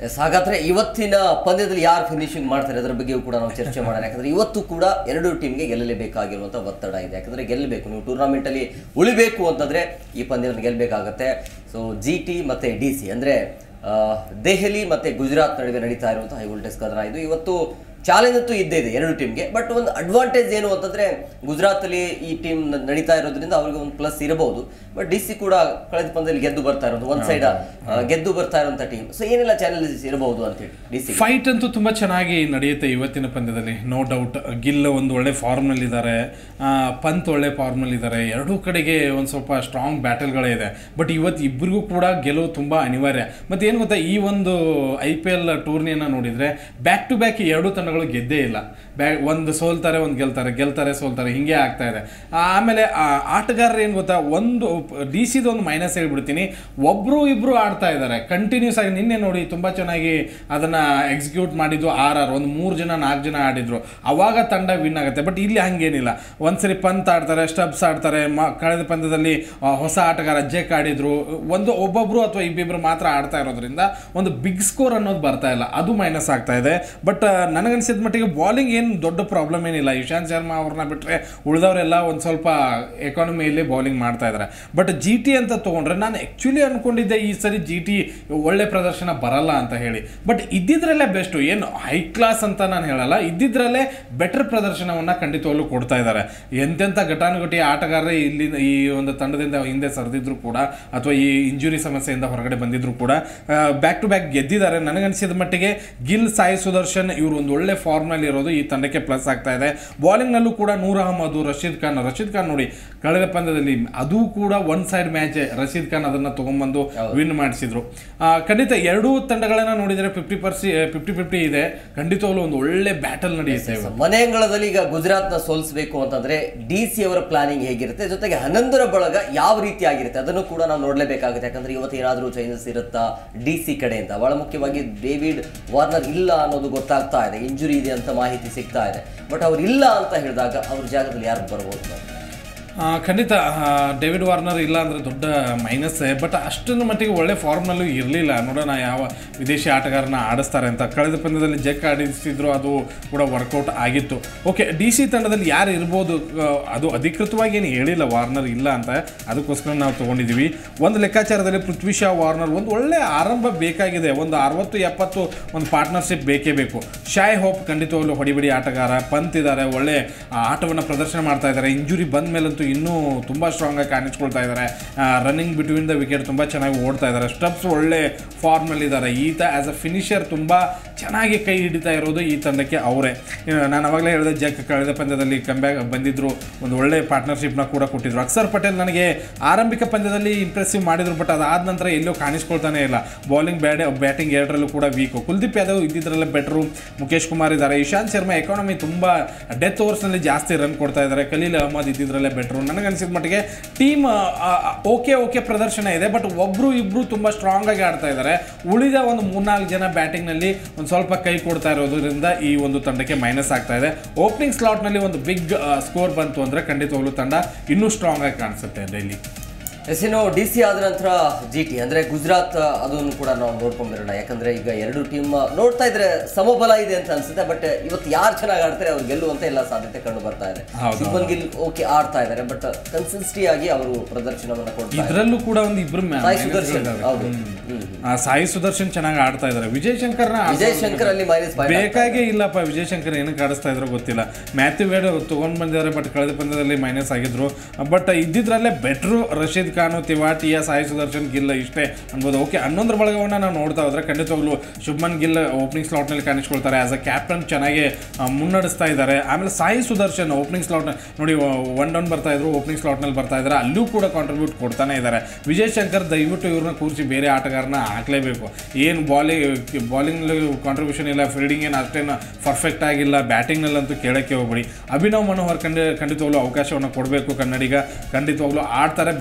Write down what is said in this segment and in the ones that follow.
S ಹಾಗಾದ್ರೆ ಇವತ್ತಿನ ಪಂದ್ಯದಲ್ಲಿ ಯಾರು ಫಿನಿಶಿಂಗ್ ಮಾಡ್ತಾರೆ ಅದರ ಬಗ್ಗೆಯೂ ಕೂಡ ನಾವು ಚರ್ಚೆ ಮಾಡೋಣ ಯಾಕಂದ್ರೆ ಇವತ್ತು ಕೂಡ ಎರಡು ಟೀಮ್ಗೆ ಗೆಲ್ಲಲೇಬೇಕಾಗಿರುವಂಥ ಒತ್ತಡ ಇದೆ ಯಾಕಂದ್ರೆ ಗೆಲ್ಲಬೇಕು ನೀವು ಟೂರ್ನಾಮೆಂಟ್ ಅಲ್ಲಿ ಉಳಿಬೇಕು ಅಂತಂದ್ರೆ ಈ ಪಂದ್ಯವನ್ನು ಗೆಲ್ಲಬೇಕಾಗತ್ತೆ ಸೊ ಜಿ ಟಿ ಮತ್ತೆ ಡಿ ಸಿ ಅಂದ್ರೆ ಆ, ದೆಹಲಿ ಮತ್ತೆ ಗುಜರಾತ್ ನಡುವೆ ನಡೀತಾ ಇರುವಂತಹ ಹೈ ವೋಲ್ಟೇಜ್ ಕದನ ಇದು ಇವತ್ತು ಚಾಲೆಂಜ್ ಅಂತೂ ಇದ್ದೇ ಇದೆ ಎರಡು ಟೀಮ್ಗೆ ಬಟ್ ಒಂದು ಅಡ್ವಾಂಟೇಜ್ ಏನು ಅಂತಂದ್ರೆ ಗುಜರಾತ್ ಅಲ್ಲಿ ಈ ಟೀಮ್ ನಡೀತಾ ಇರೋದ್ರಿಂದ ಅವ್ರಿಗೆ ಒಂದು ಪ್ಲಸ್ ಇರಬಹುದು ಬಟ್ ಡಿ ಸಿ ಕೂಡ ಕಳೆದ ಪಂದ್ಯದಲ್ಲಿ ಗೆದ್ದು ಬರ್ತಾ ಇರೋದು ಒಂದ್ ಸೈಡ್ ಗೆದ್ದು ಬರ್ತಾ ಇರುವಂತ ಟೀಮ್ ಸೊ ಏನೆಲ್ಲ ಚಾಲೆಂಜಸ್ ಇರಬಹುದು ಅಂತೇಳಿ ಡಿ ಸಿ ಫೈಟ್ ಅಂತೂ ತುಂಬಾ ಚೆನ್ನಾಗಿ ನಡೆಯುತ್ತೆ ಇವತ್ತಿನ ಪಂದ್ಯದಲ್ಲಿ ನೋ ಡೌಟ್ ಗಿಲ್ ಒಂದು ಒಳ್ಳೆ ಫಾರ್ಮ್ನಲ್ಲಿ ಇದ್ದಾರೆ ಪಂತ್ ಒಳ್ಳೆ ಫಾರ್ಮ್ನಲ್ಲಿ ಇದ್ದಾರೆ ಎರಡೂ ಕಡೆಗೆ ಒಂದು ಸ್ವಲ್ಪ ಸ್ಟ್ರಾಂಗ್ ಬ್ಯಾಟಲ್ಗಳೇ ಇದೆ ಬಟ್ ಇವತ್ತು ಇಬ್ಬರಿಗೂ ಕೂಡ ಗೆಲುವು ತುಂಬಾ ಅನಿವಾರ್ಯ ಮತ್ತೆ ಏನು ಗೊತ್ತಾ ಈ ಒಂದು ಐ ಪಿ ಎಲ್ ಟೂರ್ನಿಯನ್ನು ನೋಡಿದ್ರೆ ಬ್ಯಾಕ್ ಟು ಬ್ಯಾಕ್ ಎರಡು ತಂಡಗಳು ಗೆದ್ದೇ ಇಲ್ಲ ಬ್ಯಾ ಒಂದು ಸೋಲ್ತಾರೆ ಒಂದು ಗೆಲ್ತಾರೆ ಗೆಲ್ತಾರೆ ಸೋಲ್ತಾರೆ ಹಿಂಗೆ ಆಗ್ತಾ ಇದೆ ಆಮೇಲೆ ಆ ಆಟಗಾರರು ಏನು ಗೊತ್ತಾ ಒಂದು ಡಿ ಸಿದು ಒಂದು ಮೈನಸ್ ಹೇಳ್ಬಿಡ್ತೀನಿ ಒಬ್ರು ಇಬ್ರು ಆಡ್ತಾ ಇದ್ದಾರೆ ಕಂಟಿನ್ಯೂಸ್ ಆಗಿ ನಿನ್ನೆ ನೋಡಿ ತುಂಬಾ ಚೆನ್ನಾಗಿ ಅದನ್ನ ಎಕ್ಸಿಕ್ಯೂಟ್ ಮಾಡಿದ್ದು ಆರ್ ಆರ್ ಒಂದು ಮೂರು ಜನ ನಾಲ್ಕು ಜನ ಆಡಿದ್ರು ಅವಾಗ ತಂಡ ವಿನ್ ಆಗುತ್ತೆ ಬಟ್ ಇಲ್ಲಿ ಹಂಗೇನಿಲ್ಲ ಒಂದ್ಸರಿ ಪಂತ್ ಆಡ್ತಾರೆ ಸ್ಟಬ್ಸ್ ಆಡ್ತಾರೆ ಮ ಕಳೆದ ಪಂದ್ಯದಲ್ಲಿ ಆ, ಹೊಸ ಆಟಗಾರ ಜೆಕ್ ಆಡಿದ್ರು ಒಂದು ಒಬ್ಬೊಬ್ರು ಅಥವಾ ಇಬ್ಬಿಬ್ರು ಮಾತ್ರ ಆಡ್ತಾ ಇರೋದ್ರಿಂದ ಒಂದು ಬಿಗ್ ಸ್ಕೋರ್ ಅನ್ನೋದು ಬರ್ತಾ ಇಲ್ಲ ಅದು ಮೈನಸ್ ಆಗ್ತಾ ಇದೆ ಬಟ್ ನನಗನ್ಸಿದ ಮಟ್ಟಿಗೆ ಬಾಲಿಂಗ್ ಏನು ದೊಡ್ಡ ಪ್ರಾಬ್ಲಮ್ ಏನಿಲ್ಲ ಇಶಾಂತ್ ಶರ್ಮಾ ಅವ್ರನ್ನ ಬಿಟ್ಟರೆ ಉಳಿದವರೆಲ್ಲ ಒಂದು ಸ್ವಲ್ಪ ಎಕಾನಮಿಯಲ್ಲಿ ಬೌಲಿಂಗ್ ಮಾಡ್ತಾ ಇದ್ದಾರೆ ಬಟ್ ಜಿ ಟಿ ಅಂತ ತೊಗೊಂಡ್ರೆ ನಾನು ಆ್ಯಕ್ಚುಲಿ ಅನ್ಕೊಂಡಿದ್ದೆ ಈ ಸರಿ ಜಿ ಟಿ ಒಳ್ಳೆ ಪ್ರದರ್ಶನ ಬರಲ್ಲ ಅಂತ ಹೇಳಿ ಬಟ್ ಇದ್ದಿದ್ರಲ್ಲೇ ಬೆಸ್ಟು ಏನು ಹೈ ಕ್ಲಾಸ್ ಅಂತ ನಾನು ಹೇಳಲ್ಲ ಇದ್ದಿದ್ರಲ್ಲೇ ಬೆಟರ್ ಪ್ರದರ್ಶನವನ್ನು ಖಂಡಿತವಾಗ್ಲೂ ಕೊಡ್ತಾ ಇದ್ದಾರೆ ಎಂತೆಂಥ ಘಟಾನುಘಟಿ ಆಟಗಾರರೇ ಇಲ್ಲಿ ಈ ಒಂದು ತಂಡದಿಂದ ಹಿಂದೆ ಸರಿದಿದ್ರು ಕೂಡ ಅಥವಾ ಈ ಇಂಜುರಿ ಸಮಸ್ಯೆಯಿಂದ ಹೊರಗಡೆ ಬಂದಿದ್ರು ಕೂಡ ಬ್ಯಾಕ್ ಟು ಬ್ಯಾಕ್ ಗೆದ್ದಿದ್ದಾರೆ ನನಗನ್ಸಿದ ಮಟ್ಟಿಗೆ ಗಿಲ್ ಸಾಯಿ ಸುದರ್ಶನ್ ಇವರು ಒಂದು ಒಳ್ಳೆ ಫಾರ್ಮ್ನಲ್ಲಿ ಇರೋದು ಈ ತಂಡಕ್ಕೆ ಪ್ಲಸ್ ಆಗ್ತಾ ಇದೆ ಬೌಲಿಂಗ್ನಲ್ಲೂ ಕೂಡ ನೂರ್ ಅಹಮದ್ ರಶೀದ್ ಖಾನ್ ರಶೀದ್ ಖಾನ್ ನೋಡಿ ಕಳೆದ ಪಂದ್ಯದಲ್ಲಿ ಅದು ಕೂಡ one side match Rashid Khan ಅದನ್ನ ತಗೊಂಡ್ಬಂದು ವಿನ್ ಮಾಡಿಸಿದ್ರು ಆ, ಖಂಡಿತ ಎರಡೂ ತಂಡಗಳನ್ನ ನೋಡಿದರೆ ಫಿಫ್ಟಿ ಪರ್ಸಿ ಫಿಫ್ಟಿ ಫಿಫ್ಟಿ ಇದೆ ಖಂಡಿತವಾಗ್ಲೂ ಒಂದು ಒಳ್ಳೆ ಬ್ಯಾಟಲ್ ನಡೆಯುತ್ತೆ ಇವತ್ತು. ಮನೆ ಅಂಗಳದಲ್ಲಿ ಈಗ ಗುಜರಾತ್ ನ ಸೋಲಿಸಬೇಕು ಅಂತಂದ್ರೆ ಡಿ ಸಿ ಅವರ ಪ್ಲಾನಿಂಗ್ ಹೇಗಿರುತ್ತೆ ಜೊತೆಗೆ ಹನ್ನೊಂದರ ಬಳಗ ಯಾವ ರೀತಿ ಆಗಿರುತ್ತೆ ಅದನ್ನು ಕೂಡ ನಾವು ನೋಡ್ಲೇಬೇಕಾಗುತ್ತೆ ಯಾಕಂದ್ರೆ ಇವತ್ತು ಏನಾದರೂ ಚೇಂಜಸ್ ಇರುತ್ತಾ ಡಿ ಸಿ ಕಡೆಯಿಂದ ಬಹಳ ಮುಖ್ಯವಾಗಿ ಡೇವಿಡ್ ವಾರ್ನರ್ ಇಲ್ಲ ಅನ್ನೋದು ಗೊತ್ತಾಗ್ತಾ ಇದೆ ಇಂಜುರಿ ಇದೆ ಅಂತ ಮಾಹಿತಿ ಸಿಗ್ತಾ ಇದೆ ಬಟ್ ಅವ್ರು ಇಲ್ಲ ಅಂತ ಹೇಳಿದಾಗ ಅವ್ರ ಜಾಗದಲ್ಲಿ ಯಾರು ಬರ್ಬೋದು ನಾವು? ಆ, ಖಂಡಿತ ಆ, ಡೇವಿಡ್ ವಾರ್ನರ್ ಇಲ್ಲ ಅಂದರೆ ದೊಡ್ಡ ಮೈನಸ್ ಬಟ್ ಅಷ್ಟೊಂದು ಮಟ್ಟಿಗೆ ಒಳ್ಳೆ ಫಾರ್ಮ್ನಲ್ಲೂ ಇರಲಿಲ್ಲ ನೋಡೋಣ ಯಾವ ವಿದೇಶಿ ಆಟಗಾರನ ಆಡಿಸ್ತಾರೆ ಅಂತ ಕಳೆದ ಪಂದ್ಯದಲ್ಲಿ ಜೆಕ್ ಆಡಿಸಿದ್ರು ಅದು ಕೂಡ ವರ್ಕೌಟ್ ಆಗಿತ್ತು ಓಕೆ ಡಿ ಸಿ ತಂಡದಲ್ಲಿ ಯಾರು ಇರ್ಬೋದು ಆ, ಅದು ಅಧಿಕೃತವಾಗಿ ಏನು ಹೇಳಿಲ್ಲ ವಾರ್ನರ್ ಇಲ್ಲ ಅಂತ ಅದಕ್ಕೋಸ್ಕರ ನಾವು ತೊಗೊಂಡಿದ್ದೀವಿ ಒಂದು ಲೆಕ್ಕಾಚಾರದಲ್ಲಿ ಪೃಥ್ವಿ ಶಾ ವಾರ್ನರ್ ಒಂದು ಒಳ್ಳೆ ಆರಂಭ ಬೇಕಾಗಿದೆ ಒಂದು ಅರವತ್ತು ಎಪ್ಪತ್ತು ಒಂದು ಪಾರ್ಟ್ನರ್ಶಿಪ್ ಬೇಕೇ ಬೇಕು ಶಾಯ್ ಹೋಪ್ ಖಂಡಿತವಾಗ್ಲೂ ಹೊಡಿಬಿಡಿ ಆಟಗಾರ ಪಂತ್ ಇದ್ದಾರೆ ಒಳ್ಳೆ ಆಟವನ್ನು ಪ್ರದರ್ಶನ ಮಾಡ್ತಾ ಇದ್ದಾರೆ ಇಂಜುರಿ ಬಂದ ಮೇಲಂತೂ ಇನ್ನೂ ತುಂಬ ಸ್ಟ್ರಾಂಗ್ ಆಗಿ ಕಾಣಿಸ್ಕೊಳ್ತಾ ಇದ್ದಾರೆ ರನ್ನಿಂಗ್ ಬಿಟ್ವೀನ್ ದ ವಿಕೆಟ್ ತುಂಬ ಚೆನ್ನಾಗಿ ಓಡ್ತಾ ಇದ್ದಾರೆ ಸ್ಟೆಪ್ಸ್ ಒಳ್ಳೆ ಫಾರ್ಮಲ್ಲಿ ಇದ್ದಾರೆ ಈತ ಆ್ಯಸ್ ಅ ಫಿನಿಷರ್ ತುಂಬ ಚೆನ್ನಾಗಿ ಕೈ ಹಿಡಿತಾ ಇರೋದು ಈ ತಂಡಕ್ಕೆ ಅವರೇ ನಾನು ಅವಾಗಲೇ ಹೇಳಿದೆ ಜಕ್ ಕಳೆದ ಪಂದ್ಯದಲ್ಲಿ ಕಂಬ್ಯಾಕ್ ಬಂದಿದ್ರು ಒಂದು ಒಳ್ಳೆ ಪಾರ್ಟ್ನರ್ಶಿಪ್ನ ಕೂಡ ಕೊಟ್ಟಿದ್ರು ಅಕ್ಷರ್ ಪಟೇಲ್ ನನಗೆ ಆರಂಭಿಕ ಪಂದ್ಯದಲ್ಲಿ ಇಂಪ್ರೆಸಿವ್ ಮಾಡಿದ್ರು ಬಟ್ ಅದಾದ ನಂತರ ಎಲ್ಲೂ ಕಾಣಿಸ್ಕೊಳ್ತಾನೆ ಇಲ್ಲ ಬೌಲಿಂಗ್ ಬ್ಯಾಟ್ ಬ್ಯಾಟಿಂಗ್ ಎರಡರಲ್ಲೂ ಕೂಡ ವೀಕು ಕುಲ್ದೀಪ್ ಯಾದವ್ ಇದ್ದಿದ್ರಲ್ಲೇ ಬೆಟ್ರು ಮುಖೇಶ್ ಕುಮಾರ್ ಇದ್ದಾರೆ ಇಶಾಂತ್ ಶರ್ಮಾ ಎಕಾನಮಿ ತುಂಬ ಡೆತ್ ಓವರ್ಸ್ನಲ್ಲಿ ಜಾಸ್ತಿ ರನ್ ಕೊಡ್ತಾ ಇದ್ದಾರೆ ಖಲೀಲ್ ಅಹಮದ್ ಇದ್ದಿದ್ರಲ್ಲೇ ಬೆಟ್ರು ನನಗನ್ಸಿದ ಮಟ್ಟಿಗೆ ಟೀಮ್ ಓಕೆ ಓಕೆ ಪ್ರದರ್ಶನ ಇದೆ ಬಟ್ ಒಬ್ರು ಇಬ್ರು ತುಂಬ ಸ್ಟ್ರಾಂಗ್ ಆಗಿ ಆಡ್ತಾ ಇದ್ದಾರೆ ಉಳಿದ ಒಂದು ಮೂರ್ನಾಲ್ಕು ಜನ ಬ್ಯಾಟಿಂಗ್ನಲ್ಲಿ ಒಂದು ಸ್ವಲ್ಪ ಕೈ ಕೊಡ್ತಾ ಇರೋದ್ರಿಂದ ಈ ಒಂದು ತಂಡಕ್ಕೆ ಮೈನಸ್ ಆಗ್ತಾ ಇದೆ ಓಪನಿಂಗ್ ಸ್ಲಾಟ್ನಲ್ಲಿ ಒಂದು ಬಿಗ್ ಸ್ಕೋರ್ ಬಂತು ಅಂದರೆ ಖಂಡಿತವಾಗ್ಲೂ ತಂಡ ಇನ್ನೂ ಸ್ಟ್ರಾಂಗ್ ಆಗಿ ಕಾಣಿಸುತ್ತೆ ಡೈಲಿ ಎಸ್ ಇನ್ನು ಡಿ ಸಿ ಆದ ನಂತರ ಜಿ ಟಿ ಅಂದ್ರೆ ಗುಜರಾತ್ ಅದನ್ನು ಕೂಡ ನಾವು ನೋಡ್ಕೊಂಡ್ಬಿರೋಣ ಯಾಕಂದ್ರೆ ಈಗ ಎರಡು ಟೀಮ್ ನೋಡ್ತಾ ಇದ್ರೆ ಸಮಬಲ ಇದೆ ಅಂತ ಅನ್ಸುತ್ತೆ ಬಟ್ ಇವತ್ತು ಯಾರು ಚೆನ್ನಾಗಿ ಆಡ್ತಾರೆ ಅವ್ರು ಗೆಲ್ಲುವಂತ ಎಲ್ಲ ಸಾಧ್ಯತೆ ಕಂಡು ಬರ್ತಾ ಇದೆ ಹೌದು, ಶುಭನ್ ಗಿಲ್ ಓಕೆ ಆಡ್ತಾ ಇದ್ದಾರೆ ಬಟ್ ಕನ್ಸಿಸ್ಟಿ ಆಗಿ ಅವರು ಪ್ರದರ್ಶನವನ್ನ ಕೊಡ್ತಾ ಇದ್ದಾರೆ ಇದರಲ್ಲೂ ಕೂಡ ಒಂದು ಇಬ್ರು ಮ್ಯಾ- ಸಾಯಿ minus ಸುದರ್ಶನ್ ಇದ್ದಾರೆ. ಹೌದು ಹ್ಮ್. ಆ, ಸಾಯಿ ಸುದರ್ಶನ್ ಚೆನ್ನಾಗಿ ಆಡ್ತಾ ಇದ್ದಾರೆ ವಿಜಯ್ ಶಂಕರ್ನ ವಿಜಯ್ ಶಂಕರ್ ಅಲ್ಲಿ ಮೈನಸ್ ಬೇಕಾಗೇ ಇಲ್ಲಪ್ಪ ವಿಜಯ್ ಶಂಕರ್ ಏನಕ್ಕೆ ಆಡಿಸ್ತಾ ಇದ್ರೋ ಗೊತ್ತಿಲ್ಲ ಮ್ಯಾಥ್ಯೂ ವೇಡ್ ತೊಗೊಂಡು ಬಂದಿದ್ದಾರೆ ಬಟ್ ಕಳೆದ ಪಂದ್ಯದಲ್ಲಿ ಮೈನಸ್ ಆಗಿದ್ರು ಬಟ್ ಇದ್ದಿದ್ರಲ್ಲೇ ಬೆಟ್ರು ರಶೀದ್ ಖಾನು ತಿವಾಟಿಯ ಸಾಯಿ ಸುದರ್ಶನ್ ಗಿಲ್ ಇಷ್ಟೇ ಅನ್ಬೋದು ಓಕೆ ಹನ್ನೊಂದರ ಬಳಗವನ್ನು ನಾವು ನೋಡ್ತಾ ಹೋದ್ರೆ ಖಂಡಿತವಾಗ್ಲೂ ಶುಭ್ಮನ್ ಗಿಲ್ ಓಪನಿಂಗ್ ಸ್ಲಾಟ್ನಲ್ಲಿ ಕಾಣಿಸ್ಕೊಳ್ತಾರೆ ಆಸ್ ಅ ಕ್ಯಾಪ್ಟನ್ ಚೆನ್ನಾಗಿ ಆ, ಮುನ್ನಡೆಸ್ತಾ ಇದ್ದಾರೆ ಆಮೇಲೆ ಸಾಯಿ ಸುದರ್ಶನ್ ಓಪನಿಂಗ್ ಸ್ಲಾಟ್ ನೋಡಿ ಒನ್ ಡೌನ್ ಬರ್ತಾ ಇದ್ರು ಓಪನಿಂಗ್ ಸ್ಲಾಟ್ನಲ್ಲಿ ಬರ್ತಾ ಇದ್ದಾರೆ ಅಲ್ಲೂ ಕೂಡ ಕಾಂಟ್ರಿಬ್ಯೂಟ್ ಕೊಡ್ತಾನೆ ಇದ್ದಾರೆ ವಿಜಯ್ ಶಂಕರ್ ದಯವಿಟ್ಟು ಇವ್ರನ್ನ ಕೂರಿಸಿ ಬೇರೆ ಆಟಗಾರನ ಹಾಕಲೇಬೇಕು ಏನು ಬಾಲಿಂಗ್ ಬಾಲಿಂಗ್ನಲ್ಲಿ ಕಾಂಟ್ರಿಬ್ಯೂಷನ್ ಇಲ್ಲ ಫೀಲ್ಡಿಂಗ್ ಏನು ಅಷ್ಟೇನು ಪರ್ಫೆಕ್ಟ್ ಆಗಿಲ್ಲ ಬ್ಯಾಟಿಂಗ್ನಲ್ಲಂತೂ ಕೇಳಕ್ಕೆ ಹೋಗ್ಬೇಡಿ ಅಭಿನವ್ ಮನೋಹರ್ ಖಂಡ ಖಂಡಿತವಾಗ್ಲೂ ಅವಕಾಶವನ್ನು ಕೊಡಬೇಕು ಕನ್ನಡಿಗ ಖಂಡಿತವಾಗ್ಲೂ ಆಡ್ತಾರೆ ಬಿಗ್ ಇನ್ನಿಂಗ್ಸ್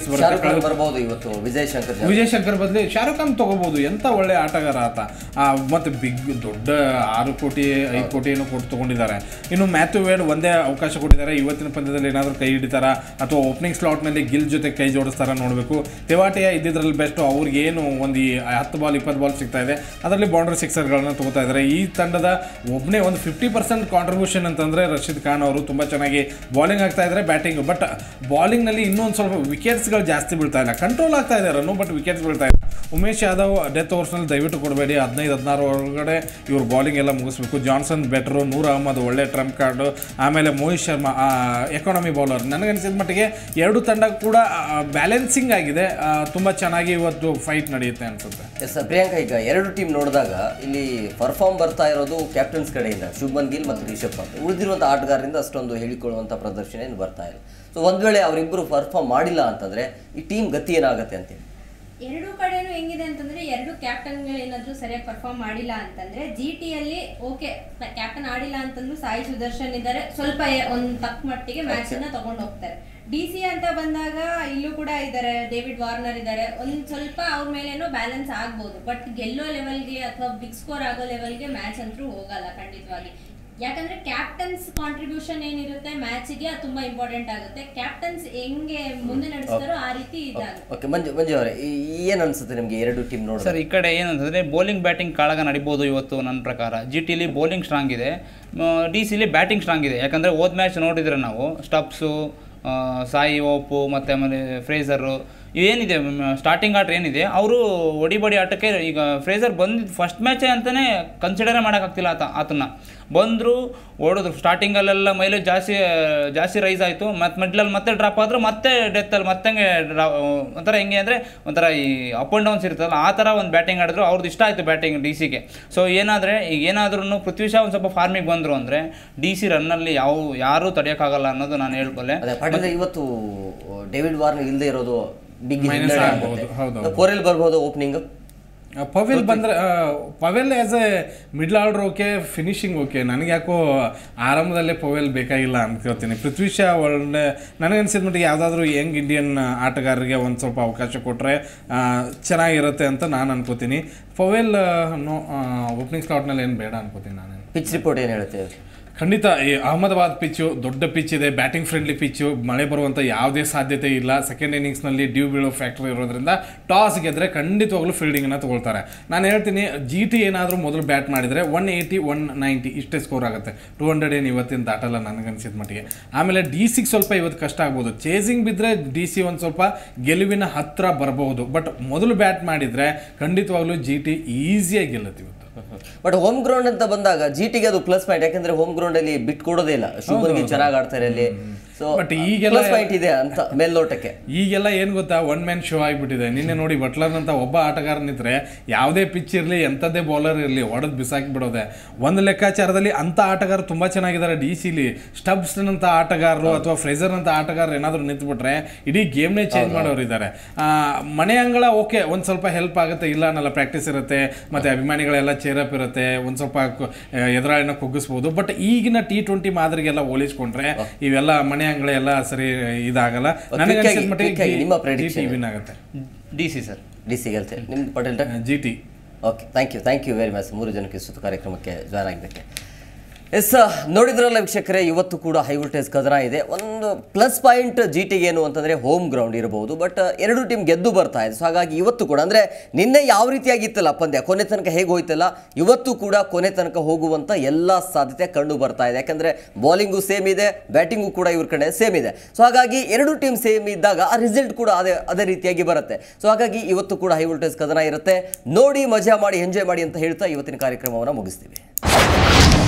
ಚಾನ್ಸ್ ಶಾರುಖ್ ಬರುತ್ತೆ ಖಾನ್ ಬರ್ಬೋದು ಇವತ್ತು ವಿಜಯ್ ಶಂಕರ್ ಜಾಧವ್. ವಿಜಯ್ ಶಂಕರ್ ಬದಲಿ ಶಾರುಖ್ ಖಾನ್ ತಗೋಬಹುದು ಎಂತ ಒಳ್ಳೆ ಆಟಗಾರ ಆತ ಆ, ಮತ್ತೆ ಬಿಗ್ ದೊಡ್ಡ ಆರು ಕೋಟಿ ಐದು ಕೋಟಿ ಏನೋ ಕೊಟ್ಟು ತಗೊಂಡಿದ್ದಾರೆ ಇನ್ನು ಮ್ಯಾಥ್ಯೂ ವೇಡ್ ಒಂದೇ ಅವಕಾಶ ಕೊಟ್ಟಿದ್ದಾರೆ ಇವತ್ತಿನ ಪಂದ್ಯದಲ್ಲಿ ಏನಾದರೂ ಕೈ ಹಿಡಿತಾರ ಅಥವಾ ಓಪನಿಂಗ್ ಸ್ಲಾಟ್ನಲ್ಲಿ ಗಿಲ್ ಜೊತೆ ಕೈ ಜೋಡಿಸ್ತಾರ ನೋಡಬೇಕು ತೆವಾಟಿಯ ಇದ್ದಿದ್ರಲ್ಲಿ ಬೆಸ್ಟ್ ಅವ್ರಿಗೆ ಏನು ಒಂದು ಈ ಹತ್ತು ಬಾಲ್ ಇಪ್ಪತ್ತು ಬಾಲ್ ಸಿಗ್ತಾ ಇದೆ ಅದರಲ್ಲಿ ಬೌಂಡ್ರಿ ಸಿಕ್ಸರ್ಗಳನ್ನ ತಗೋತಾ ಇದ್ದಾರೆ ಈ ತಂಡದ ಒಬ್ಬನೇ ಒಂದು ಫಿಫ್ಟಿ ಪರ್ಸೆಂಟ್ ಕಾಂಟ್ರಿಬ್ಯೂಷನ್ ಅಂತಂದ್ರೆ ರಶೀದ್ ಖಾನ್ ಅವರು ತುಂಬ ಚೆನ್ನಾಗಿ ಬಾಲಿಂಗ್ ಆಗ್ತಾ ಇದ್ದಾರೆ ಬ್ಯಾಟಿಂಗ್ ಬಟ್ ಬಾಲಿಂಗ್ನಲ್ಲಿ ಇನ್ನೊಂದು ಸ್ವಲ್ಪ ವಿಕೆಟ್ಸ್ಗಳು ಜಾಸ್ತಿ ಬೀಳ್ತಾ ಇಲ್ಲ ಕಂಟ್ರೋಲ್ ಆಗ್ತಾ ಇದೆ ರನ್ನು ಬಟ್ ವಿಕೆಟ್ಸ್ ಬೀಳ್ತಾ ಇಲ್ಲ ಉಮೇಶ್ ಯಾದವ್ ಡೆತ್ ಓವರ್ಸ್ನಲ್ಲಿ ದಯವಿಟ್ಟು ಕೊಡಬೇಡಿ ಹದಿನೈದು ಹದಿನಾರು ಒಳಗಡೆ ಇವ್ರು ಬಾಲಿಂಗ್ ಎಲ್ಲ ಮುಗಿಸ್ಬೇಕು ಜಾನ್ಸನ್ ಬೆಟ್ರು ನೂರ್ ಅಹಮದ್ ಒಳ್ಳೆ ಟ್ರಂಪ್ ಕಾರ್ಡು ಆಮೇಲೆ ಮೋಹಿತ್ ಶರ್ಮಾ ಎಕಾನಮಿ ಬೌಲರ್ ನನಗನ್ಸಿದ ಮಟ್ಟಿಗೆ ಎರಡು ತಂಡ ಕೂಡ ಬ್ಯಾಲೆನ್ಸಿಂಗ್ ಆಗಿದೆ ತುಂಬ ಚೆನ್ನಾಗಿ ಇವತ್ತು ಫೈಟ್ ನಡೆಯುತ್ತೆ ಅನ್ಸುತ್ತೆ ಎಸ್ ಪ್ರಿಯಾಂಕಾ ಈಗ ಎರಡು ಟೀಮ್ ನೋಡಿದಾಗ ಇಲ್ಲಿ ಪರ್ಫಾರ್ಮ್ ಬರ್ತಾ ಇರೋದು ಕ್ಯಾಪ್ಟನ್ಸ್ ಕಡೆಯಿಂದ ಶುಭ್ಮನ್ ಗಿಲ್ ಮತ್ತು ರಿಷಬ್ ಪಂತ್ ಉಳಿದಿರುವಂಥ ಆಟಗಾರರಿಂದ ಅಷ್ಟೊಂದು ಹೇಳಿಕೊಳ್ಳುವಂಥ ಪ್ರದರ್ಶನ ಏನು ಬರ್ತಾ ಇಲ್ಲ ಸೊ ಒಂದ್ ವೇಳೆ ಅವರಿಬ್ಬರು ಪರ್ಫಾರ್ಮ್ ಮಾಡಿಲ್ಲ ಅಂತಂದ್ರೆ ಈ ಟೀಮ್ ಗತಿ ಏನಾಗುತ್ತೆ ಅಂತೇಳಿ ಎರಡೂ ಕಡೆನೂ ಹೆಂಗಿದೆ ಅಂತಂದ್ರೆ ಎರಡು ಕ್ಯಾಪ್ಟನ್ಗಳು ಏನಾದ್ರು ಸರಿಯಾಗಿ ಪರ್ಫಾರ್ಮ್ ಮಾಡಿಲ್ಲ ಅಂತಂದ್ರೆ ಜಿ ಟಿಯಲ್ಲಿ ಓಕೆ ಕ್ಯಾಪ್ಟನ್ ಆಡಿಲ್ಲ ಅಂತಂದ್ರು ಸಾಯಿ ಸುದರ್ಶನ್ ಇದ್ದಾರೆ ಸ್ವಲ್ಪ ಎ- ಒಂದ್ ತಕ್ಕ ಮಟ್ಟಿಗೆ ಮ್ಯಾಚ್ ಅನ್ನ ತಗೊಂಡು ಹೋಗ್ತಾರೆ ಡಿ ಸಿ ಅಂತ ಬಂದಾಗ ಇಲ್ಲೂ ಕೂಡ ಇದ್ದಾರೆ ಡೇವಿಡ್ ವಾರ್ನರ್ ಇದ್ದಾರೆ ಒಂದ್ ಸ್ವಲ್ಪ ಅವ್ರ ಮೇಲೇನೋ ಬ್ಯಾಲೆನ್ಸ್ ಆಗ್ಬೋದು ಬಟ್ ಗೆಲ್ಲೋ ಲೆವೆಲ್ಗೆ ಅಥವಾ ಬಿಗ್ ಸ್ಕೋರ್ ಆಗೋ ಲೆವೆಲ್ಗೆ ಮ್ಯಾಚ್ ಅಂತೂ ಹೋಗಲ್ಲ ಖಂಡಿತವಾಗಿ ಯಾಕಂದ್ರೆ ಕ್ಯಾಪ್ಟನ್ಸ್ ಕಾಂಟ್ರಿಬ್ಯೂಷನ್ ಏನಿರುತ್ತೆ ಮ್ಯಾಚ್ಗೆ ಅದು ತುಂಬಾ ಇಂಪಾರ್ಟೆಂಟ್ ಆಗುತ್ತೆ ಕ್ಯಾಪ್ಟನ್ಸ್ ಹೆಂಗೆ ಮುಂದೆ ನಡೆಸ್ತಾರೋ ಆ ರೀತಿ ಇದಾಗುತ್ತೆ ಓಕೆ ಮಂಜು ಮಂಜು ಅವರೇ ಏನು ಅನ್ಸುತ್ತೆ ನಿಮಗೆ ಎರಡು ಟೀಮ್ ನೋಡಿದ್ರೆ ಸರ್ ಈ ಕಡೆ ಏನಂತಂದರೆ ಬೌಲಿಂಗ್ ಬ್ಯಾಟಿಂಗ್ ಕಾಳಗ ನಡಿಬೋದು ಇವತ್ತು ನನ್ನ ಪ್ರಕಾರ ಜಿ ಟಿಲಿ ಬೌಲಿಂಗ್ ಸ್ಟ್ರಾಂಗ್ ಇದೆ ಡಿ ಸಿಲಿ ಬ್ಯಾಟಿಂಗ್ ಸ್ಟ್ರಾಂಗ್ ಇದೆ ಯಾಕಂದರೆ ಹೋದ ಮ್ಯಾಚ್ ನೋಡಿದರೆ ನಾವು ಸ್ಟಪ್ಸು ಸಾಯಿ ಓಪು ಮತ್ತು ಆಮೇಲೆ ಫ್ರೇಸರು ಇವೇನಿದೆ ಸ್ಟಾರ್ಟಿಂಗ್ ಆರ್ಡ್ರ್ ಏನಿದೆ ಅವರು ಒಡಿಬಡಿ ಆಟಕ್ಕೆ ಈಗ ಫ್ರೇಸರ್ ಬಂದಿದ್ದು ಫಸ್ಟ್ ಮ್ಯಾಚೇ ಅಂತಲೇ ಕನ್ಸಿಡರೇ ಮಾಡೋಕ್ಕಾಗ್ತಿಲ್ಲ ಆತ ಆತನ ಬಂದರು ಓಡಿದ್ರು ಸ್ಟಾರ್ಟಿಂಗಲ್ಲೆಲ್ಲ ಮೈಲೇಜ್ ಜಾಸ್ತಿ ಜಾಸ್ತಿ ರೈಸ್ ಆಯಿತು ಮತ್ತು ಮಿಡ್ಲಲ್ಲಿ ಮತ್ತೆ ಡ್ರಾಪ್ ಆದರೂ ಮತ್ತೆ ಡೆತ್ತಲ್ಲಿ ಮತ್ತೆ ಹಂಗೆ ಡ್ರಾ ಒಂಥರ ಹೆಂಗೆ ಅಂದರೆ ಒಂಥರ ಈ ಅಪ್ ಆ್ಯಂಡ್ ಡೌನ್ಸ್ ಇರ್ತಲ್ಲ ಆ ಥರ ಒಂದು ಬ್ಯಾಟಿಂಗ್ ಆಡಿದ್ರು ಅವ್ರದ್ದು ಇಷ್ಟ ಆಯಿತು ಬ್ಯಾಟಿಂಗ್ ಡಿ ಸಿಗೆ ಸೊ ಏನಾದರೆ ಈಗ ಏನಾದ್ರೂ ಪೃಥ್ವಿ ಶಾ ಒಂದು ಸ್ವಲ್ಪ ಫಾರ್ಮಿಗೆ ಬಂದರು ಅಂದರೆ ಡಿ ಸಿ ರನ್ನಲ್ಲಿ ಯಾವ ಯಾರೂ ತಡೆಯೋಕ್ಕಾಗಲ್ಲ ಅನ್ನೋದು ನಾನು ಹೇಳ್ಕೊಲ್ಲೆ ಅದೇ ಪಾಟೀಲ್ ಇವತ್ತು ಡೇವಿಡ್ ವಾರ್ನರ್ ಇಲ್ಲದೆ ಇರೋದು ಬಿಗ್ Minus ಆಗ್ಬೋದು, ಹೌದು, ಪೋರೆಲ್ ಬರ್ಬೋದು ಓಪನಿಂಗ್ ಆ, ಪವೆಲ್ ಬಂದ್ರೆ ಆ, Powell as a middle order okay finishing okay ನನಗೆ ಯಾಕೋ ಆರಂಭದಲ್ಲೇ ಪವೆಲ್ ಬೇಕಾಗಿಲ್ಲ ಅನ್ಕೋತೀನಿ ಪೃಥ್ವಿ ಶಾ ಒಳ್ಳೆ ನನಗನ್ಸಿದ ಮಟ್ಟಿಗೆ ಯಾವುದಾದ್ರೂ ಯಂಗ್ ಇಂಡಿಯನ್ ಆಟಗಾರರಿಗೆ ಒಂದು ಸ್ವಲ್ಪ ಅವಕಾಶ ಕೊಟ್ಟರೆ ಚೆನ್ನಾಗಿರುತ್ತೆ ಅಂತ ನಾನು ಅನ್ಕೋತೀನಿ ಪವೆಲ್ ನೋ ಓಪನಿಂಗ್ ಸ್ಲಾಟ್ನಲ್ಲಿ ಏನು ಬೇಡ ಅನ್ಕೋತೀನಿ ನಾನೇನು ಪಿಚ್ ರಿಪೋರ್ಟ್ ಏನು ಹೇಳುತ್ತೆ ಖಂಡಿತ ಈ ಅಹಮದಾಬಾದ್ ಪಿಚ್ಚು ದೊಡ್ಡ ಪಿಚ್ ಇದೆ ಬ್ಯಾಟಿಂಗ್ ಫ್ರೆಂಡ್ಲಿ ಪಿಚ್ಚು ಮಳೆ ಬರುವಂಥ ಯಾವುದೇ ಸಾಧ್ಯತೆ ಇಲ್ಲ ಸೆಕೆಂಡ್ ಇನ್ನಿಂಗ್ಸ್ನಲ್ಲಿ ಡ್ಯೂ ಬೀಳೋ ಫ್ಯಾಕ್ಟ್ರಿ ಇರೋದ್ರಿಂದ ಟಾಸ್ ಗೆದ್ರೆ ಖಂಡಿತವಾಗ್ಲೂ ಫೀಲ್ಡಿಂಗನ್ನು ತಗೊಳ್ತಾರೆ ನಾನು ಹೇಳ್ತೀನಿ ಜಿ ಟಿ ಏನಾದರೂ ಮೊದಲು ಬ್ಯಾಟ್ ಮಾಡಿದರೆ ಒನ್ ಏಯ್ಟಿ ಒನ್ ನೈಂಟಿ ಇಷ್ಟೇ ಸ್ಕೋರ್ ಆಗುತ್ತೆ ಟೂ ಹಂಡ್ರೆಡ್ ಏನು ಇವತ್ತಿನ ದಾಟಲ್ಲ ನನಗನ್ಸಿದ ಮಟ್ಟಿಗೆ ಆಮೇಲೆ ಡಿ ಸಿಗೆ ಸ್ವಲ್ಪ ಇವತ್ತು ಕಷ್ಟ ಆಗ್ಬೋದು ಚೇಸಿಂಗ್ ಬಿದ್ದರೆ ಡಿ ಸಿ ಒಂದು ಸ್ವಲ್ಪ ಗೆಲುವಿನ ಹತ್ರ ಬರಬಹುದು ಬಟ್ ಮೊದಲು ಬ್ಯಾಟ್ ಮಾಡಿದರೆ ಖಂಡಿತವಾಗ್ಲೂ ಜಿ ಟಿ ಈಸಿಯಾಗಿ ಗೆಲ್ಲುತ್ತೆ ಇವತ್ತು ಬಟ್ ಹೋಮ್ ಗ್ರೌಂಡ್ ಅಂತ ಬಂದಾಗ ಜಿ ಟಿಗೆ ಅದು ಪ್ಲಸ್ ಪಾಯಿಂಟ್ ಯಾಕಂದ್ರೆ ಹೋಮ್ ಗ್ರೌಂಡ್ ಅಲ್ಲಿ ಬಿಟ್ಕೊಡೋದೇ ಇಲ್ಲ ಶುಭನ್ಗೆ ಚೆನ್ನಾಗಿ ಆಡ್ತಾರೆ ಅಲ್ಲಿ ಸೊ But ಈಗೆಲ್ಲ- ಪ್ಲಸ್ ಪಾಯಿಂಟ್ ಇದೆ ಅಂತ ಮೇಲ್ನೋಟಕ್ಕೆ ಈಗೆಲ್ಲ ಏನು ಗೊತ್ತಾ ಒನ್ ಮ್ಯಾನ್ ಶೋ ಆಗಿಬಿಟ್ಟಿದೆ ನಿನ್ನೆ ನೋಡಿ ಬಟ್ಲರ್ ಅಂತ ಒಬ್ಬ ಆಟಗಾರನಿದ್ರೆ ಯಾವುದೇ ಪಿಚ್ ಇರಲಿ ಎಂಥದ್ದೇ ಬೌಲರ್ ಇರಲಿ ಹೊಡೆದು ಬಿಸಾಕಿ ಬಿಡೋದೆ ಒಂದು ಲೆಕ್ಕಾಚಾರದಲ್ಲಿ ಅಂಥ ಆಟಗಾರ ತುಂಬ ಚೆನ್ನಾಗಿದ್ದಾರೆ ಡಿ ಸಿಲಿ ಸ್ಟಬ್ಸ್ ಅಂತ ಆಟಗಾರರು ಅಥವಾ ಫ್ರೇಸರ್ ಅಂತ ಆಟಗಾರರು ಏನಾದರೂ ನಿಂತ್ಬಿಟ್ರೆ ಇಡೀ ಗೇಮ್ನೇ ಚೇಂಜ್ ಮಾಡೋರು ಇದ್ದಾರೆ ಮನೆ ಅಂಗಳ ಓಕೆ ಒಂದು ಸ್ವಲ್ಪ ಹೆಲ್ಪ್ ಆಗುತ್ತೆ ಇಲ್ಲ ಅನ್ನಲ್ಲ ಪ್ರಾಕ್ಟೀಸ್ ಇರುತ್ತೆ ಮತ್ತು ಅಭಿಮಾನಿಗಳೆಲ್ಲ ಚೇರಪ್ ಇರುತ್ತೆ ಒಂದು ಸ್ವಲ್ಪ ಕು- ಆ, ಎದುರಾಳಿನ ಕುಗ್ಗಿಸ್ಬೋದು ಬಟ್ ಈಗಿನ ಟಿ ಟ್ವೆಂಟಿ ಮಾದರಿಗೆಲ್ಲ ಹೋಲಿಸ್ಕೊಂಡ್ರೆ ಇವೆಲ್ಲ ಮನೆ ಅಂಗಳ ಎಲ್ಲ ಸರಿ ಇದಾಗಲ್ಲ ನನಗೆ quick ಆಗಿ- ಅನ್ಸಿದ ಮಟ್ಟಿಗೆ quick ಆಗಿ ನಿಮ್ಮ ಜಿ prediction ಟಿ ವಿನ್ ಆಗುತ್ತೆ D C sir D C ಗೆಲ್ತೆ ನಿಮ್ದು Patel G T okay thank you thank you very much ಮೂರು ಜನಕ್ಕೆ ಸುತ್ತು ಕಾರ್ಯಕ್ರಮಕ್ಕೆ ಜಾಯ್ನ್ ಆಗಿದ್ದಕ್ಕೆ ಎಸ್ ನೋಡಿದ್ರಲ್ಲ ವೀಕ್ಷಕರೇ ಇವತ್ತು ಕೂಡ ಹೈ ವೋಲ್ಟೇಜ್ ಕದನ ಇದೆ ಒಂದು ಪ್ಲಸ್ ಪಾಯಿಂಟ್ ಜಿ ಟಿಗೆ ಏನು ಅಂತಂದರೆ ಹೋಮ್ ಗ್ರೌಂಡ್ ಇರಬಹುದು ಬಟ್ ಎರಡು ಟೀಮ್ ಗೆದ್ದು ಬರ್ತಾ ಇದೆ ಸೊ ಹಾಗಾಗಿ ಇವತ್ತು ಕೂಡ ಅಂದರೆ ನಿನ್ನೆ ಯಾವ ರೀತಿಯಾಗಿತ್ತಲ್ಲ ಪಂದ್ಯ ಕೊನೆ ತನಕ ಹೇಗೆ ಹೋಯ್ತಲ್ಲ ಇವತ್ತು ಕೂಡ ಕೊನೆ ತನಕ ಹೋಗುವಂಥ ಎಲ್ಲ ಸಾಧ್ಯತೆ ಕಂಡು ಬರ್ತಾ ಇದೆ ಯಾಕಂದರೆ ಬೌಲಿಂಗು ಸೇಮ್ ಇದೆ ಬ್ಯಾಟಿಂಗು ಕೂಡ ಇವ್ರ ಕಡೆ ಸೇಮ್ ಇದೆ ಸೊ ಹಾಗಾಗಿ ಎರಡು ಟೀಮ್ ಸೇಮ್ ಇದ್ದಾಗ ಆ ರಿಸಲ್ಟ್ ಕೂಡ ಅದೇ ಅದೇ ರೀತಿಯಾಗಿ ಬರುತ್ತೆ ಸೊ ಹಾಗಾಗಿ ಇವತ್ತು ಕೂಡ ಹೈ ವೋಲ್ಟೇಜ್ ಕದನ ಇರುತ್ತೆ ನೋಡಿ ಮಜಾ ಮಾಡಿ ಎಂಜಾಯ್ ಮಾಡಿ ಅಂತ ಹೇಳ್ತಾ ಇವತ್ತಿನ ಕಾರ್ಯಕ್ರಮವನ್ನು ಮುಗಿಸ್ತೀವಿ